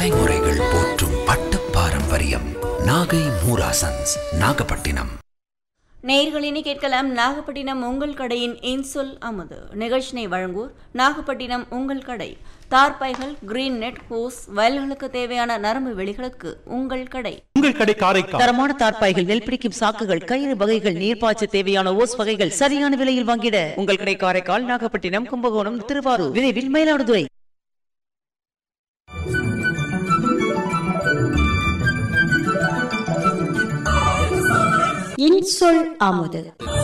தலைமுறைகள் போற்றும் பட்டு பாரம்பரியம் நாகை மூராசன்ஸ் நாகப்பட்டினம் நேயர்களினி கேட்கலாம் நாகப்பட்டினம் உங்கள் கடையின் இன்சொல் அமுது நிகழ்ச்சினை வழங்குவோர் நாகப்பட்டினம் உங்கள் கடை தார்பாய்கள் கிரீன் நெட் ஹோஸ் வயல்களுக்கு தேவையான நரம்பு வெளிகளுக்கு உங்கள் கடை உங்கள் கடை காரைக்கால் தரமான தார்ப்பாய்கள் நெல் பிடிக்கும் சாக்குகள் கயிறு வகைகள் நீர்ப்பாய்ச்ச தேவையான ஓஸ் வகைகள் சரியான விலையில் வாங்கிட உங்கள் கடை காரைக்கால் நாகப்பட்டினம் கும்பகோணம் திருவாரூர் விரைவில் மயிலாடுதுறை இன்சொல் அமுது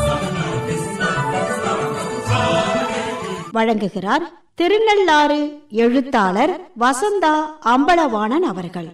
வழங்குகிறார் திருநள்ளாறு எழுத்தாளர் வசந்தா அம்பலவாணன் அவர்கள்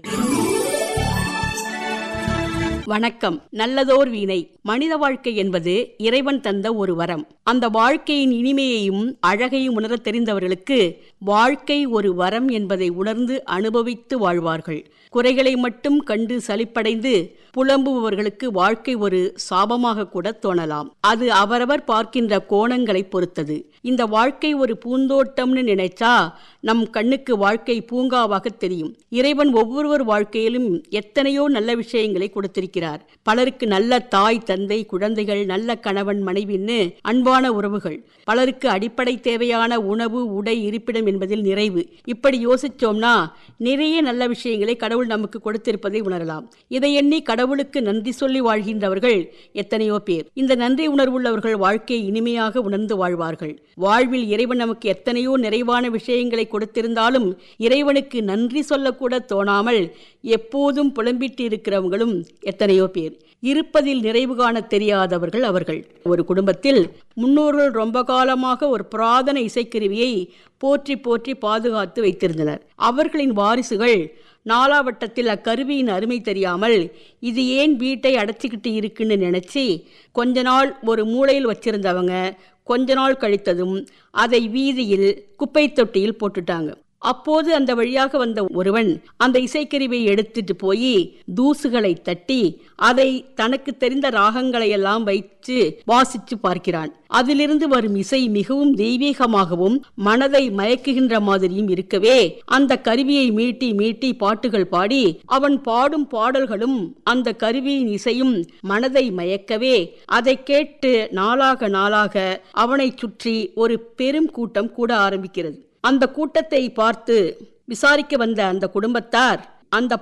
வணக்கம் நல்லதோர் வீணை மனித வாழ்க்கை என்பது இறைவன் தந்த ஒரு வரம் அந்த வாழ்க்கையின் இனிமையையும் அழகையும் உணரத் தெரிந்தவர்களுக்கு வாழ்க்கை ஒரு வரம் என்பதை உணர்ந்து அனுபவித்து வாழ்வார்கள் குறைகளை மட்டும் கண்டு சலிப்படைந்து புலம்புபவர்களுக்கு வாழ்க்கை ஒரு சாபமாக கூட தோணலாம் அது அவரவர் பார்க்கின்ற கோணங்களை பொறுத்தது இந்த வாழ்க்கை ஒரு பூந்தோட்டம்னு நினைச்சா நம் கண்ணுக்கு வாழ்க்கை பூங்காவாக தெரியும் இறைவன் ஒவ்வொருவர் வாழ்க்கையிலும் எத்தனையோ நல்ல விஷயங்களை கொடுத்திருக்கிறார் பலருக்கு நல்ல தாய் தந்தை குழந்தைகள் நல்ல கணவன் மனைவின்னு அன்பான உறவுகள் பலருக்கு அடிப்படை தேவையான உணவு உடை இருப்பிடம் என்பதில் நிறைவு இப்படி யோசிச்சோம்னா நிறைய நல்ல விஷயங்களை கடவுள் நமக்கு கொடுத்திருப்பதை உணரலாம் இதை எண்ணி கடவுளுக்கு நன்றி சொல்லி வாழ்கின்றவர்கள் எத்தனையோ பேர் இந்த நன்றி உணர்வுள்ளவர்கள் வாழ்க்கையை இனிமையாக உணர்ந்து வாழ்வார்கள் வாழ்வில் இறைவன் நமக்கு எத்தனையோ நிறைவான விஷயங்களை கொடுத்திருந்தாலும் இறைவனுக்கு நன்றி சொல்லக்கூட தோணாமல் எப்போதும் புலம்பிட்டு இருக்கிறவங்களும் எத்தனையோ பேர் இருப்பதில் நிறைவு காண தெரியாதவர்கள் அவர்கள் ஒரு குடும்பத்தில் முன்னோர்கள் ரொம்ப காலமாக ஒரு புராதன இசைக்கருவியை போற்றி போற்றி பாதுகாத்து வைத்திருந்தனர் அவர்களின் வாரிசுகள் நாலாவட்டத்தில் அக்கருவியின் அருமை தெரியாமல் இது ஏன் வீட்டை அடைச்சிக்கிட்டு இருக்குன்னு நினச்சி கொஞ்ச நாள் ஒரு மூலையில் வச்சிருந்தவங்க கொஞ்ச நாள் கழித்ததும் அதை வீதியில் குப்பை தொட்டியில் போட்டுட்டாங்க அப்போது அந்த வழியாக வந்த ஒருவன் அந்த இசைக்கருவியை எடுத்துட்டு போய் தூசுகளை தட்டி அதை தனக்கு தெரிந்த ராகங்களை எல்லாம் வைத்து வாசித்து பார்க்கிறான் அதிலிருந்து வரும் இசை மிகவும் தெய்வீகமாகவும் மனதை மயக்குகின்ற மாதிரியும் இருக்கவே அந்த கருவியை மீட்டி மீட்டி பாட்டுகள் பாடி அவன் பாடும் பாடல்களும் அந்த கருவியின் இசையும் மனதை மயக்கவே அதை கேட்டு நாளாக நாளாக அவனை சுற்றி ஒரு பெரும் கூட்டம் கூட ஆரம்பிக்கிறது அந்த கூட்டத்தை பார்த்து விசாரிக்க வந்த அந்த குடும்பத்தார் அந்த